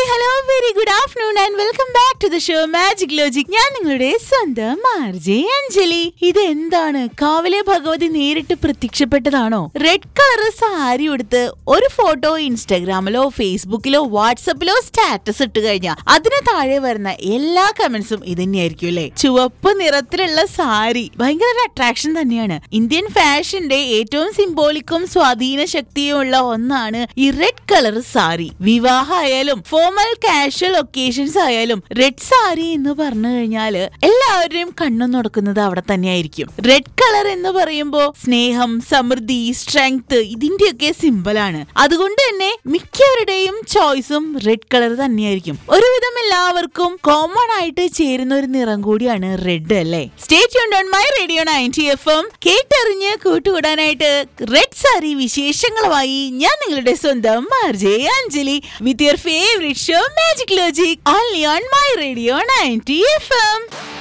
hello very good afternoon and welcome back to the show magic logic ഞാൻ നിങ്ങളുടെ സ്വന്തം RJ Anjali ഇത് എന്താണ് കാവിലെ ഭഗവതി നേരിട്ട് പ്രത്യക്ഷപ്പെട്ടതാണോ റെഡ് കളർ സാരി ഉടുത്ത് ഒരു ഫോട്ടോ ഇൻസ്റ്റാഗ്രാമിലോ ഫേസ്ബുക്കിലോ വാട്സപ്പിലോ സ്റ്റാറ്റസ് ഇട്ട് കഴിഞ്ഞാൽ അതിന് താഴെ വരുന്ന എല്ലാ കമന്റ്സും ഇത് തന്നെയായിരിക്കും അല്ലേ ചുവപ്പ് നിറത്തിലുള്ള സാരി ഭയങ്കര ഒരു അട്രാക്ഷൻ തന്നെയാണ് ഇന്ത്യൻ ഫാഷന്റെ ഏറ്റവും സിംബോളിക്കും സ്വാധീന ശക്തിയുമുള്ള ഒന്നാണ് ഈ റെഡ് കളർ സാരി വിവാഹമായാലും ഫോമൽ കാഷ്വൽ ഒക്കേഷൻസ് ആയാലും റെഡ് സാരി എന്ന് പറഞ്ഞു കഴിഞ്ഞാല് എല്ലാവരുടെയും കണ്ണും നടക്കുന്നത് അവിടെ തന്നെയായിരിക്കും റെഡ് കളർ എന്ന് പറയുമ്പോ സ്നേഹം സമൃദ്ധി സ്ട്രെങ്ത് ഇതിന്റെയൊക്കെ സിമ്പലാണ് അതുകൊണ്ട് തന്നെ മിക്കവരുടെയും ചോയ്സും റെഡ് കളർ തന്നെയായിരിക്കും ഒരുവിധം എല്ലാവർക്കും കോമൺ ആയിട്ട് ചേരുന്ന ഒരു നിറം കൂടിയാണ് റെഡ് അല്ലേ state on my radio ninety F M കേട്ടറിഞ്ഞ് കൂട്ടുകൂടാനായിട്ട് റെഡ് സാരി വിശേഷങ്ങളുമായി ഞാൻ നിങ്ങളുടെ സ്വന്തം RJ Anjali with your favourite show magic logic only on my radio ninety F M